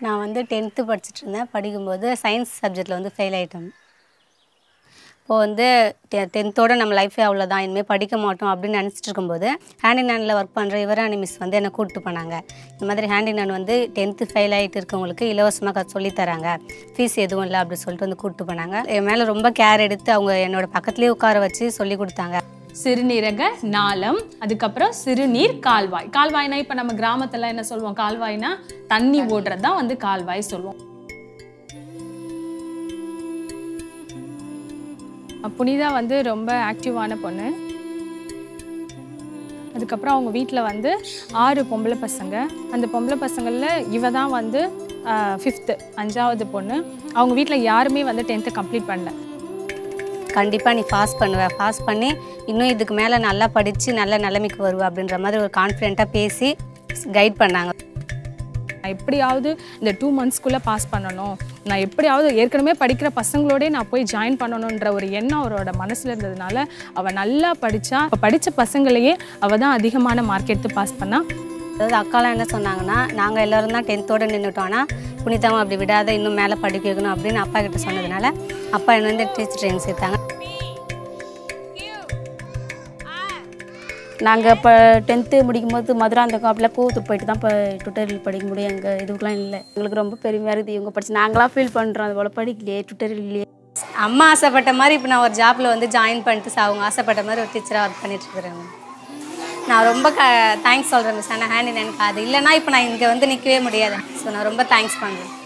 நான் வந்து டென்த்து படிச்சுட்டு இருந்தேன் படிக்கும்போது சயின்ஸ் சப்ஜெக்டில் வந்து ஃபெயில் ஆகிட்டேன் இப்போது வந்து டெ டென்த்தோட நம்ம லைஃபே அவ்வளோதான் இனிமேல் படிக்க மாட்டோம் அப்படின்னு நினச்சிட்டு இருக்கும்போது ஹேண்ட் இன் ஹேண்டில் ஒர்க் பண்ணுற யுவராணி மிஸ் வந்து என்னை கூப்பிட்டு போனாங்க இந்த மாதிரி ஹேண்ட் இன் ஹேண்ட் வந்து டென்த்து ஃபெயில் ஆகிட்டு இருக்கவங்களுக்கு இலவசமாக க சொல்லித் தராங்க ஃபீஸ் எதுவும் இல்லை அப்படி சொல்லிட்டு வந்து கூப்பிட்டு போனாங்க என் மேலே ரொம்ப கேர் எடுத்து அவங்க என்னோட பக்கத்துலேயே உட்கார வச்சு சொல்லி கொடுத்தாங்க சிறுநீரக நாளம் அதுக்கப்புறம் சிறுநீர் கால்வாய் கால்வாய்னா இப்போ நம்ம கிராமத்துல என்ன சொல்லுவோம் கால்வாய்னா தண்ணி ஓடுறது தான் வந்து கால்வாய் சொல்லுவோம் புனிதா வந்து ரொம்ப ஆக்டிவான பொண்ணு அதுக்கப்புறம் அவங்க வீட்டில் வந்து ஆறு பொம்பளை பசங்க அந்த பொம்பளை பசங்களில் இவ தான் வந்து ஃபிஃப்த்து அஞ்சாவது பொண்ணு அவங்க வீட்டில் யாருமே வந்து டென்த்து கம்ப்ளீட் பண்ணல கண்டிப்பாக நீ பாஸ் பண்ணுவ பாஸ் பண்ணி இன்னும் இதுக்கு மேலே நல்லா படித்து நல்ல நிலைமைக்கு வருவ அப்படின்ற மாதிரி ஒரு கான்ஃபிடென்ட்டாக பேசி கைட் பண்ணாங்க நான் எப்படியாவது இந்த டூ மந்த்ஸ்க்குள்ளே பாஸ் பண்ணணும் நான் எப்படியாவது ஏற்கனவே படிக்கிற பசங்களோடே நான் போய் ஜாயின் பண்ணணுன்ற ஒரு எண்ணம் அவரோட மனசில் இருந்ததுனால அவள் நல்லா படித்தா படித்த பசங்களையே அவள் தான் அதிகமான மார்க் எடுத்து பாஸ் பண்ணா அதாவது அக்காலாம் என்ன சொன்னாங்கன்னா நாங்கள் எல்லோரும் தான் டென்த்தோடு நின்றுட்டோன்னா புனிதாவும் அப்படி விடாத இன்னும் மேலே படிக்க வைக்கணும் அப்படின்னு அப்பா கிட்ட சொன்னதுனால அப்பா என்ன வந்து டீச்சர் ட்ரைனிங் சேர்த்தாங்க நாங்கள் இப்போ டென்த்து முடிக்கும்போது மதுராந்தகம் அப்படிலாம் கூத்து போயிட்டு தான் இப்போ டுட்டோரியல் படிக்க முடியும் எங்கள் இதுக்கெலாம் இல்லை எங்களுக்கு ரொம்ப பெருமையாக இருக்குது இவங்க படிச்சு நாங்களாம் ஃபீல் பண்ணுறோம் அது போல் படிக்கலையே டுட்டோரியல் இல்லையே அம்மா ஆசைப்பட்ட மாதிரி இப்போ நான் ஒரு ஜாப்பில் வந்து ஜாயின் பண்ணிட்டு ச- அவங்க ஆசைப்பட்ட மாதிரி ஒரு டீச்சராக ஒர்க் பண்ணிட்டு இருக்கிறேன் நான் ரொம்ப க தேங்க்ஸ் சொல்கிறேன் மிஸ் ஆனால் ஹேண்ட் எனக்கு அது இல்லைன்னா இப்போ நான் இங்கே வந்து நிற்கவே முடியாது ஸோ நான் ரொம்ப தேங்க்ஸ் பண்ணுறேன்